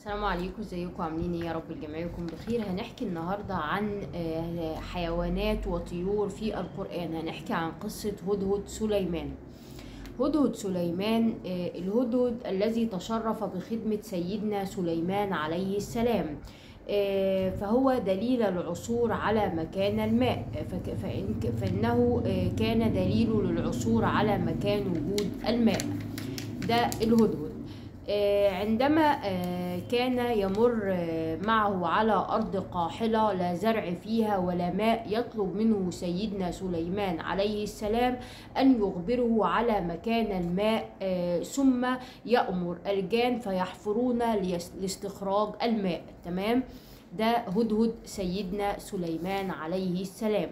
السلام عليكم ازيكم عاملين ايه يا رب الجميع يكون بخير هنحكي النهارده عن آه، حيوانات وطيور في القرآن هنحكي عن قصة هدهد سليمان هدهد سليمان آه، الهدهد الذي تشرف بخدمة سيدنا سليمان عليه السلام آه، فهو دليل العثور على مكان الماء فك- فإن- فإنه آه، كان دليل للعثور على مكان وجود الماء ده الهدهد آه، عندما آه، كان يمر آه، معه على أرض قاحلة لا زرع فيها ولا ماء يطلب منه سيدنا سليمان عليه السلام أن يخبره على مكان الماء آه، ثم يأمر الجان فيحفرون ليس- لاستخراج الماء تمام ده هدهد سيدنا سليمان عليه السلام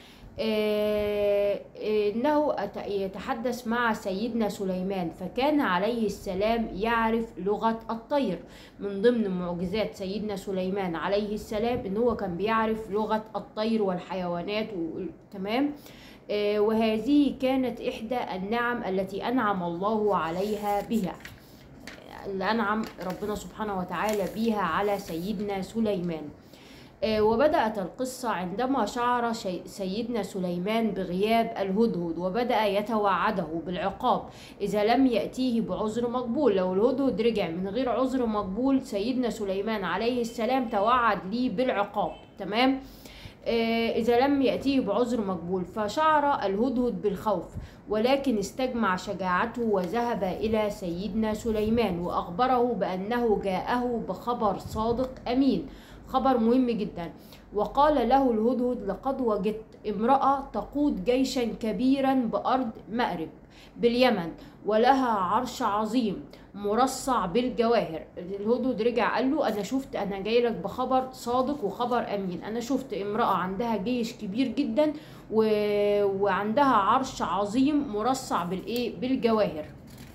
آه، إنه أت- يتحدث مع سيدنا سليمان فكان عليه السلام يعرف لغة الطير من ضمن معجزات سيدنا سليمان عليه السلام إن هو كان بيعرف لغة الطير والحيوانات و- تمام آه، وهذه كانت إحدى النعم التي أنعم الله عليها بها اللي أنعم ربنا سبحانه وتعالى بها على سيدنا سليمان آه، وبدأت القصة عندما شعر شي- سيدنا سليمان بغياب الهدهد وبدأ يتوعده بالعقاب إذا لم يأتيه بعذر مقبول لو الهدهد رجع من غير عذر مقبول سيدنا سليمان عليه السلام توعد ليه بالعقاب تمام آه، إذا لم يأتيه بعذر مقبول فشعر الهدهد بالخوف ولكن استجمع شجاعته وذهب إلى سيدنا سليمان وأخبره بأنه جاءه بخبر صادق أمين خبر مهم جدا وقال له الهدهد لقد وجدت امرأة تقود جيشا كبيرا بأرض مأرب باليمن ولها عرش عظيم مرصع بالجواهر الهدهد رجع قال له انا شفت انا جاي لك بخبر صادق وخبر امين انا شفت امرأة عندها جيش كبير جدا و... وعندها عرش عظيم مرصع بالايه بالجواهر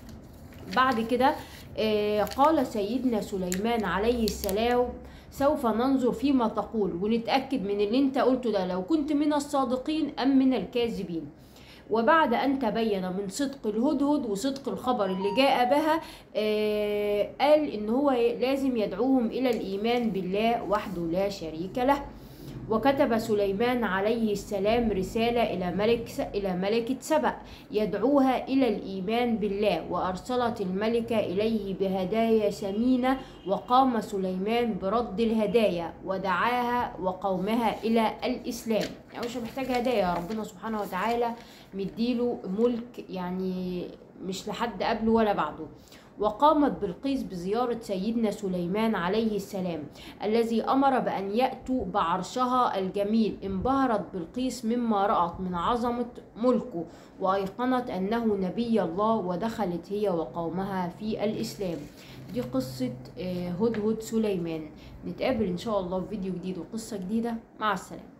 بعد كده آه، قال سيدنا سليمان عليه السلام سوف ننظر فيما تقول ونتأكد من اللي انت قلته ده لو كنت من الصادقين أم من الكاذبين وبعد أن تبين من صدق الهدهد وصدق الخبر اللي جاء بها آه، قال إن هو لازم يدعوهم إلى الإيمان بالله وحده لا شريك له وكتب سليمان عليه السلام رسالة إلى ملك إلى ملكة سبأ يدعوها إلى الإيمان بالله وأرسلت الملكة إليه بهدايا ثمينة وقام سليمان برد الهدايا ودعاها وقومها إلى الإسلام يعني مش محتاج هدايا ربنا سبحانه وتعالى مديله ملك يعني مش لحد قبله ولا بعده وقامت بلقيس بزيارة سيدنا سليمان عليه السلام الذي أمر بأن يأتوا بعرشها الجميل انبهرت بلقيس مما رأت من عظمة ملكه وأيقنت أنه نبي الله ودخلت هي وقومها في الإسلام دي قصة آه، هدهد سليمان نتقابل إن شاء الله في فيديو جديد وقصة جديدة مع السلامة